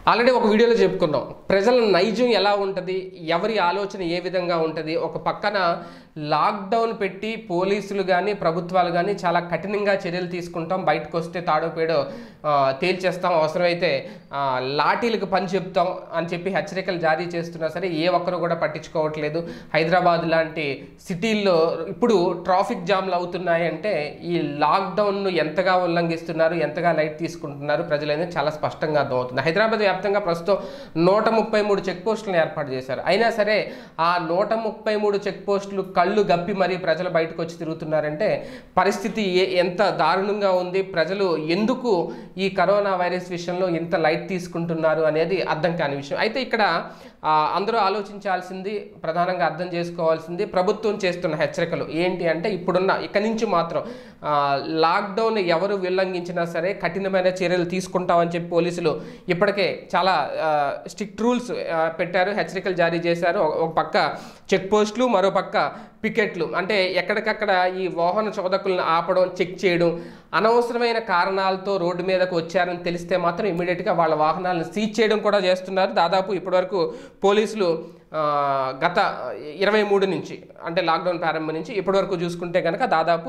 already ఒక వీడియోలో చెప్పుకున్నాం ప్రజల నైజం ఎలా ఉంటుంది ఎవరి ఆలోచన ఏ విధంగా ఉంటుంది ఒక పక్కన లాక్డౌన్ పెట్టి పోలీసులు కానీ ప్రభుత్వాలు కానీ చాలా కఠినంగా చర్యలు తీసుకుంటాం బయటకు వస్తే తాడో పేడో ఆ, తేల్చేస్తాం అవసరమైతే ఆ, లాఠీలకు పని చెప్తాం అని చెప్పి హెచ్చరికలు జారీ చేస్తున్నా సరే ఏ ఒక్కరు కూడా పట్టించుకోవట్లేదు హైదరాబాద్ లాంటి సిటీల్లో ఇప్పుడు ట్రాఫిక్ జామ్లు అవుతున్నాయి అంటే ఈ లాక్డౌన్ను ఎంతగా ఉల్లంఘిస్తున్నారు ఎంతగా లైట్ తీసుకుంటున్నారు ప్రజలైనా చాలా స్పష్టంగా అర్థమవుతుంది హైదరాబాద్ వ్యాప్తంగా ప్రస్తుతం నూట ముప్పై మూడు చెక్ పోస్టులను ఏర్పాటు చేశారు అయినా సరే ఆ నూట ముప్పై మూడు చెక్ పోస్టులు కళ్ళు గప్పి మరీ ప్రజలు బయటకు వచ్చి తిరుగుతున్నారంటే పరిస్థితి ఏ ఎంత దారుణంగా ఉంది ప్రజలు ఎందుకు ఈ కరోనా వైరస్ విషయంలో ఇంత లైట్ తీసుకుంటున్నారు అనేది అర్థం కాని విషయం అయితే ఇక్కడ ఆ, అందరూ ఆలోచించాల్సింది ప్రధానంగా అర్థం చేసుకోవాల్సింది ప్రభుత్వం చేస్తున్న హెచ్చరికలు ఏంటి అంటే ఇప్పుడున్న ఇక్కడి నుంచి మాత్రం ఆ, లాక్డౌన్ ఎవరు ఉల్లంఘించినా సరే కఠినమైన చర్యలు తీసుకుంటామని చెప్పి పోలీసులు ఇప్పటికే చాలా స్ట్రిక్ట్ రూల్స్ పెట్టారు హెచ్చరికలు జారీ చేశారు ఒక- ఒక పక్క చెక్ పోస్టులు మరో పక్క పికెట్లు అంటే ఎక్కడికక్కడ ఈ వాహన చోదకులను ఆపడం చెక్ చేయడం అనవసరమైన కారణాలతో రోడ్డు మీదకు వచ్చారని తెలిస్తే మాత్రం ఇమీడియట్గా వాళ్ళ వాహనాలను సీజ్ చేయడం కూడా చేస్తున్నారు దాదాపు ఇప్పటివరకు పోలీసులు ఆ, గత ఇరవై మూడు నుంచి అంటే లాక్డౌన్ ప్రారంభం నుంచి ఇప్పటివరకు చూసుకుంటే కనుక దాదాపు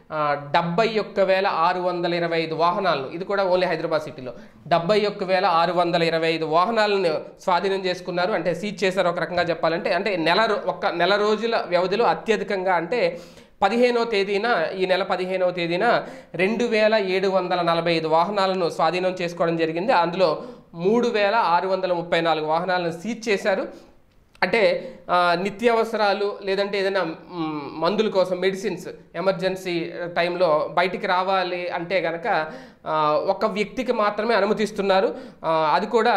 డెబ్బై ఒక్క వేల ఆరు వందల ఇరవై ఐదు వాహనాలను ఇది కూడా ఓన్లీ హైదరాబాద్ సిటీలో డెబ్బై ఒక్క వేల ఆరు వందల ఇరవై ఐదు వాహనాలను స్వాధీనం చేసుకున్నారు అంటే సీజ్ చేశారు ఒక రకంగా చెప్పాలంటే అంటే నెల రో- ఒక్క నెల రోజుల వ్యవధిలో అత్యధికంగా అంటే పదిహేనవ తేదీన ఈ నెల పదిహేనవ తేదీన రెండు వేల ఏడు వందల నలభై ఐదు వాహనాలను స్వాధీనం చేసుకోవడం జరిగింది అందులో మూడు వేల ఆరు వందల ముప్పై నాలుగు వాహనాలను సీజ్ చేశారు అంటే ఆ, నిత్యావసరాలు లేదంటే ఏదైనా మ్, మందుల కోసం మెడిసిన్స్ ఎమర్జెన్సీ టైంలో బయటికి రావాలి అంటే కనుక ఆ, ఒక వ్యక్తికి మాత్రమే అనుమతిస్తున్నారు ఆ, అది కూడా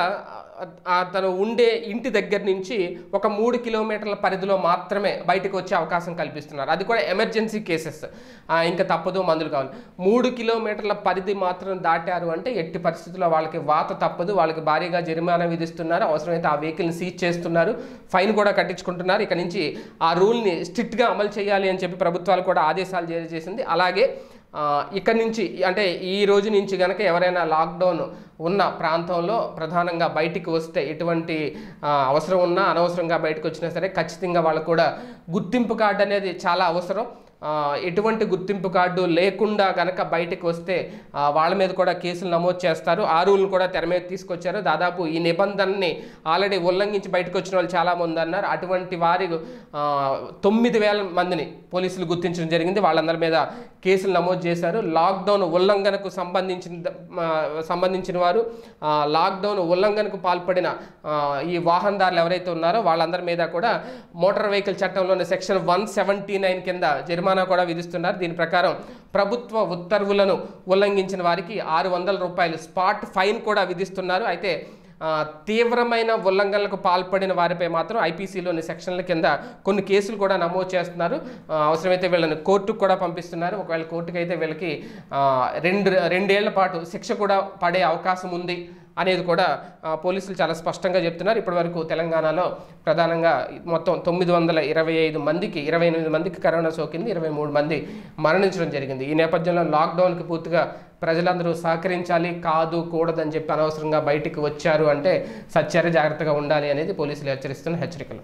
ఆ, తను ఉండే ఇంటి దగ్గర నుంచి ఒక మూడు కిలోమీటర్ల పరిధిలో మాత్రమే బయటకు వచ్చే అవకాశం కల్పిస్తున్నారు అది కూడా ఎమర్జెన్సీ కేసెస్ ఇంకా తప్పదు మందులు కావాలి మూడు కిలోమీటర్ల పరిధి మాత్రం దాటారు అంటే ఎట్టి పరిస్థితుల్లో వాళ్ళకి వాత తప్పదు వాళ్ళకి భారీగా జరిమానా విధిస్తున్నారు అవసరమైతే ఆ వెహికల్ని సీజ్ చేస్తున్నారు ఫైన్ కూడా కట్టించుకుంటున్నారు ఇక నుంచి ఆ రూల్ని స్ట్రిక్ట్గా అమలు చేయాలి అని చెప్పి ప్రభుత్వాలు కూడా ఆదేశాలు జారీ చేసింది అలాగే ఆ, ఇక్కడి నుంచి అంటే ఈ రోజు నుంచి కనుక ఎవరైనా లాక్డౌన్ ఉన్న ప్రాంతంలో ప్రధానంగా బయటికి వస్తే ఎటువంటి ఆ, అవసరం ఉన్నా అనవసరంగా బయటకు వచ్చినా సరే ఖచ్చితంగా వాళ్ళకు కూడా గుర్తింపు కార్డు అనేది చాలా అవసరం ఆ, ఎటువంటి గుర్తింపు కార్డు లేకుండా కనుక బయటకు వస్తే ఆ, వాళ్ళ మీద కూడా కేసులు నమోదు చేస్తారు ఆ రూల్ని కూడా తెర మీద తీసుకొచ్చారు దాదాపు ఈ నిబంధనని ఆల్రెడీ ఉల్లంఘించి బయటకు వచ్చిన వాళ్ళు చాలామంది అన్నారు అటువంటి వారి ఆ, తొమ్మిది వేల మందిని పోలీసులు గుర్తించడం జరిగింది వాళ్ళందరి మీద కేసులు నమోదు చేశారు లాక్డౌన్ ఉల్లంఘనకు సంబంధించిన ఆ, సంబంధించిన వారు ఆ, లాక్డౌన్ ఉల్లంఘనకు పాల్పడిన ఆ, ఈ వాహనదారులు ఎవరైతే ఉన్నారో వాళ్ళందరి మీద కూడా మోటార్ వెహికల్ చట్టంలోని సెక్షన్ వన్ సెవెంటీ నైన్ కింద జరిమానా కూడా విధిస్తున్నారు దీని ప్రకారం ప్రభుత్వ ఉత్తర్వులను ఉల్లంఘించిన వారికి ఆరు వందల రూపాయలు స్పాట్ ఫైన్ కూడా విధిస్తున్నారు అయితే ఆ, తీవ్రమైన ఉల్లంఘనలకు పాల్పడిన వారిపై మాత్రం ఐపీసీలోని సెక్షన్ల కింద కొన్ని కేసులు కూడా నమోదు చేస్తున్నారు ఆ, అవసరమైతే వీళ్ళని కోర్టుకు కూడా పంపిస్తున్నారు ఒకవేళ కోర్టుకు అయితే వీళ్ళకి ఆ, రెండు రెండేళ్ల పాటు శిక్ష కూడా పడే అవకాశం ఉంది అనేది కూడా ఆ, పోలీసులు చాలా స్పష్టంగా చెప్తున్నారు ఇప్పటివరకు తెలంగాణలో ప్రధానంగా మొత్తం తొమ్మిది వందల ఇరవై ఐదు మందికి ఇరవై ఎనిమిది మందికి కరోనా సోకింది ఇరవై మూడు మంది మరణించడం జరిగింది ఈ నేపథ్యంలో లాక్డౌన్కి పూర్తిగా ప్రజలందరూ సహకరించాలి కాదు కూడదని చెప్పి అనవసరంగా బయటికి వచ్చారు అంటే సత్యారే జాగ్రత్తగా ఉండాలి అనేది పోలీసులు హెచ్చరిస్తున్న హెచ్చరికలు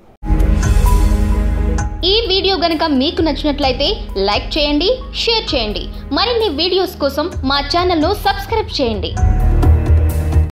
ఈ వీడియో గనుక మీకు నచ్చినట్లయితే లైక్ చేయండి షేర్ చేయండి మరిన్ని వీడియోస్ కోసం మా ఛానల్ను సబ్స్క్రైబ్ చేయండి